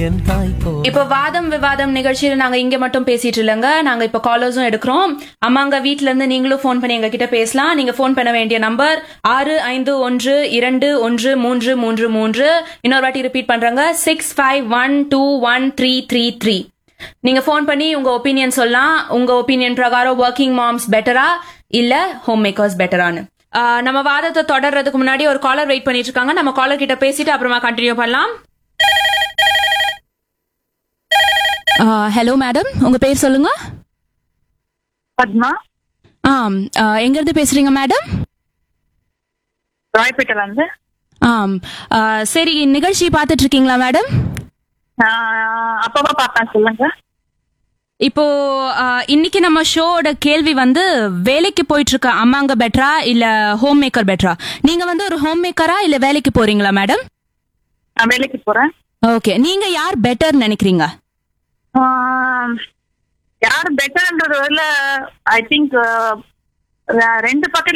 என் தாய் போ இப்போ வாதம் விவாதம் நிகழ்ச்சியில நாங்க இங்க மட்டும் பேசிட்டு இல்லைங்க நாங்க இப்ப காலர்ஸும் எடுக்கிறோம் அம்மாங்க வீட்ல இருந்து நீங்களும் ஃபோன் பண்ணி எங்க கிட்ட பேசலாம் நீங்க ஃபோன் பண்ண வேண்டிய நம்பர் ஆறு ஐந்து ஒன்று இரண்டு ஒன்று மூன்று மூன்று மூன்று இன்னொரு வாட்டி ரிப்பீட் பண்றாங்க six five one two one three three three நீங்க ஃபோன் பண்ணி உங்க ஒப்பீனியன் சொல்லலாம் உங்க ஒப்பீனியன் பிரகாரம் ஒர்க்கிங் மாம்ஸ் பெட்டரா இல்ல ஹோம் மேக்கர்ஸ் பெட்டரான்னு ஆஹ் நம்ம வாதத்தை தொடர்றதுக்கு முன்னாடி ஒரு காலர் வெயிட் பண்ணிட்டு இருக்காங்க நம்ம காலர் கிட்ட பேசிட்டு அப்புறமா கண்டினியூ பண்ணலாம் ஹலோ மேடம் உங்க பேர் சொல்லுங்க பத்மா ஆம் ஆஹ் எங்க இருந்து பேசுறீங்க மேடம் ராய்பேட்டைல இருந்து ஆம் ஆஹ் சரி நிகழ்ச்சி பார்த்துட்டு இருக்கீங்களா மேடம் ஆஹ் அப்பப்பா பார்த்தேன் சொல்லுங்க இப்போ ஆஹ் இன்னைக்கு நம்ம ஷோவோட கேள்வி வந்து வேலைக்கு போயிட்டு இருக்க அம்மாங்க பெட்டரா இல்ல ஹோம் மேக்கர் பெட்டரா நீங்க வந்து ஒரு ஹோம் மேக்கரா இல்ல வேலைக்கு போறீங்களா மேடம் நான் வேலைக்கு போறேன் ஓகே நீங்க யார் பெட்டர் நினைக்கிறீங்க ஆஹ் யார் பெட்டர்ன்றது வரல ஐ திங்க் ரெண்டு பக்கம்